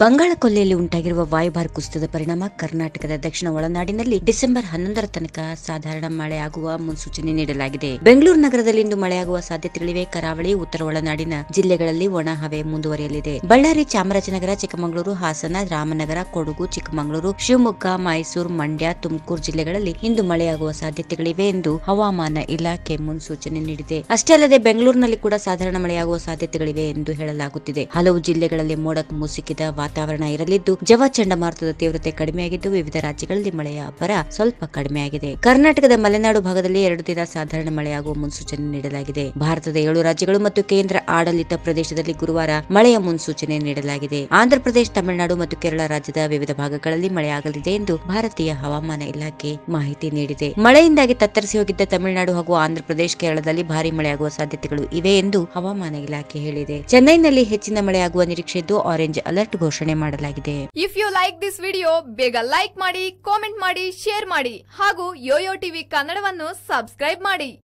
ಬಂಗಾಳ ಕೊಲ್ಲಿಯಲ್ಲಿ ಉಂಟಾಗಿರುವ ವಾಯುಭಾರ ಕುಸಿತದ ಪರಿಣಾಮ ಕರ್ನಾಟಕದ ದಕ್ಷಿಣ ಒಳನಾಡಿನಲ್ಲಿ ಡಿಸೆಂಬರ್ ಹನ್ನೊಂದರ ತನಕ ಸಾಧಾರಣ ಮಳೆಯಾಗುವ ಮುನ್ಸೂಚನೆ ನೀಡಲಾಗಿದೆ ಬೆಂಗಳೂರು ನಗರದಲ್ಲಿ ಇಂದು ಮಳೆಯಾಗುವ ಸಾಧ್ಯತೆಗಳಿವೆ ಕರಾವಳಿ ಉತ್ತರ ಒಳನಾಡಿನ ಜಿಲ್ಲೆಗಳಲ್ಲಿ ಒಣ ಹವೆ ಮುಂದುವರಿಯಲಿದೆ ಬಳ್ಳಾರಿ ಚಾಮರಾಜನಗರ ಚಿಕ್ಕಮಗಳೂರು ಹಾಸನ ರಾಮನಗರ ಕೊಡಗು ಚಿಕ್ಕಮಗಳೂರು ಶಿವಮೊಗ್ಗ ಮೈಸೂರು ಮಂಡ್ಯ ತುಮಕೂರು ಜಿಲ್ಲೆಗಳಲ್ಲಿ ಇಂದು ಮಳೆಯಾಗುವ ಸಾಧ್ಯತೆಗಳಿವೆ ಎಂದು ಹವಾಮಾನ ಇಲಾಖೆ ಮುನ್ಸೂಚನೆ ನೀಡಿದೆ ಅಷ್ಟೇ ಅಲ್ಲದೆ ಬೆಂಗಳೂರಿನಲ್ಲಿ ಕೂಡ ಸಾಧಾರಣ ಮಳೆಯಾಗುವ ಸಾಧ್ಯತೆಗಳಿವೆ ಎಂದು ಹೇಳಲಾಗುತ್ತಿದೆ ಹಲವು ಜಿಲ್ಲೆಗಳಲ್ಲಿ ಮೋಡ ಮುಸುಕಿದ ವಾತಾವರಣ ಇರಲಿದ್ದು ಜವ ಚಂಡಮಾರುತದ ತೀವ್ರತೆ ಕಡಿಮೆಯಾಗಿದ್ದು ವಿವಿಧ ರಾಜ್ಯಗಳಲ್ಲಿ ಮಳೆಯ ಅಬ್ಬರ ಸ್ವಲ್ಪ ಕಡಿಮೆಯಾಗಿದೆ ಕರ್ನಾಟಕದ ಮಲೆನಾಡು ಭಾಗದಲ್ಲಿ ಎರಡು ದಿನ ಸಾಧಾರಣ ಮಳೆಯಾಗುವ ಮುನ್ಸೂಚನೆ ನೀಡಲಾಗಿದೆ ಭಾರತದ ಏಳು ರಾಜ್ಯಗಳು ಮತ್ತು ಕೇಂದ್ರ ಆಡಳಿತ ಪ್ರದೇಶದಲ್ಲಿ ಗುರುವಾರ ಮಳೆಯ ಮುನ್ಸೂಚನೆ ನೀಡಲಾಗಿದೆ ಆಂಧ್ರಪ್ರದೇಶ ತಮಿಳುನಾಡು ಮತ್ತು ಕೇರಳ ರಾಜ್ಯದ ವಿವಿಧ ಭಾಗಗಳಲ್ಲಿ ಮಳೆಯಾಗಲಿದೆ ಎಂದು ಭಾರತೀಯ ಹವಾಮಾನ ಇಲಾಖೆ ಮಾಹಿತಿ ನೀಡಿದೆ ಮಳೆಯಿಂದಾಗಿ ತತ್ತರಿಸಿ ಹೋಗಿದ್ದ ತಮಿಳುನಾಡು ಹಾಗೂ ಆಂಧ್ರಪ್ರದೇಶ ಕೇರಳದಲ್ಲಿ ಭಾರಿ ಮಳೆಯಾಗುವ ಸಾಧ್ಯತೆಗಳು ಇವೆ ಎಂದು ಹವಾಮಾನ ಇಲಾಖೆ ಹೇಳಿದೆ ಚೆನ್ನೈನಲ್ಲಿ ಹೆಚ್ಚಿನ ಮಳೆಯಾಗುವ ನಿರೀಕ್ಷೆ ಇದ್ದು ಆರೆಂಜ್ ಅಲರ್ಟ್ ಘೋಷಣೆ ಮಾಡಲಾಗಿದೆ if you like this video ಬೇಗ ಲೈಕ್ ಮಾಡಿ ಕಾಮೆಂಟ್ ಮಾಡಿ ಶೇರ್ ಮಾಡಿ ಹಾಗೂ ಯೋಯೋ ಟಿವಿ ಕನ್ನಡವನ್ನು ಸಬ್ಸ್ಕ್ರೈಬ್ ಮಾಡಿ